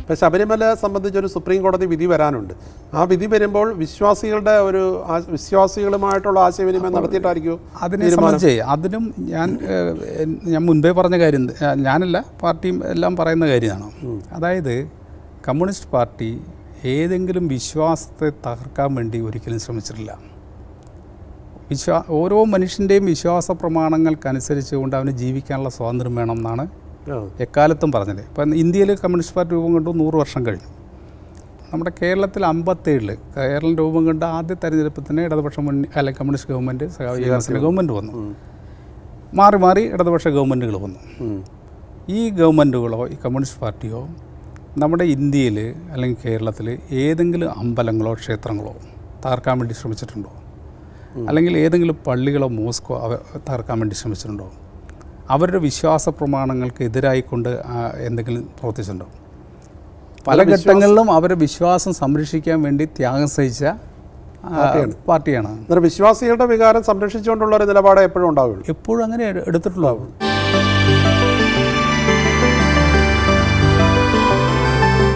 ഇപ്പം ശബരിമല സംബന്ധിച്ചൊരു സുപ്രീം കോടതി വിധി വരാനുണ്ട് ആ വിധി വരുമ്പോൾ വിശ്വാസികളുടെ ഒരു ആ- വിശ്വാസികളുമായിട്ടുള്ള ആശയവിനിമയം നടത്തിയിട്ടായിരിക്കും അതിനെ സംബന്ധിച്ച് അതിനും ഞാൻ ഏഹ്, എൻ- ഞാൻ മുൻപേ പറഞ്ഞ കാര്യം ഏഹ്, ഞാനല്ല പാർട്ടിയും എല്ലാം പറയുന്ന കാര്യമാണ് അതായത് കമ്മ്യൂണിസ്റ്റ് പാർട്ടി ഏതെങ്കിലും വിശ്വാസത്തെ തകർക്കാൻ വേണ്ടി ഒരിക്കലും ശ്രമിച്ചിട്ടില്ല വിശ്വാ ഓരോ മനുഷ്യൻ്റെയും വിശ്വാസ പ്രമാണങ്ങൾക്കനുസരിച്ചുകൊണ്ട് അവന് ജീവിക്കാനുള്ള സ്വാതന്ത്ര്യം വേണം എന്നാണ് ആ. എക്കാലത്തും പറഞ്ഞത് ഇപ്പം ഇന്ത്യയിൽ കമ്മ്യൂണിസ്റ്റ് പാർട്ടി രൂപം കൊണ്ടു നൂറ് വർഷം കഴിഞ്ഞു നമ്മുടെ കേരളത്തിൽ അമ്പത്തേഴിൽ കേരളം രൂപം കൊണ്ട ആദ്യ തെരഞ്ഞെടുപ്പിൽ തന്നെ ഇടതുപക്ഷ മുന്നണി അല്ലെ കമ്മ്യൂണിസ്റ്റ് ഗവൺമെൻറ് സഹാബിന്റെ ഗവൺമെൻറ് വന്നു മാറി മാറി ഇടതുപക്ഷ ഗവൺമെൻറ്റുകൾ വന്നു ഉം. ഈ ഗവൺമെൻറ്റുകളോ ഈ കമ്മ്യൂണിസ്റ്റ് പാർട്ടിയോ നമ്മുടെ ഇന്ത്യയിൽ അല്ലെങ്കിൽ കേരളത്തിൽ ഏതെങ്കിലും അമ്പലങ്ങളോ ക്ഷേത്രങ്ങളോ തകർക്കാൻ വേണ്ടി ശ്രമിച്ചിട്ടുണ്ടോ അല്ലെങ്കിൽ ഏതെങ്കിലും പള്ളികളോ മോസ്കോ അവ തകർക്കാൻ വേണ്ടി ശ്രമിച്ചിട്ടുണ്ടോ അവരുടെ വിശ്വാസ പ്രമാണങ്ങൾക്ക് എതിരായിക്കൊണ്ട് ആ, എന്തെങ്കിലും പ്രവർത്തിച്ചിട്ടുണ്ടോ പല ഘട്ടങ്ങളിലും അവരുടെ വിശ്വാസം സംരക്ഷിക്കാൻ വേണ്ടി ത്യാഗം സഹിച്ച ആ, പാർട്ടിയാണ് അന്നേരം വിശ്വാസികളുടെ വികാരം സംരക്ഷിച്ചുകൊണ്ടുള്ള ഒരു നിലപാട് എപ്പോഴും ഉണ്ടാവുള്ളൂ എപ്പോഴും അങ്ങനെ എടുത്തിട്ടുള്ളൂ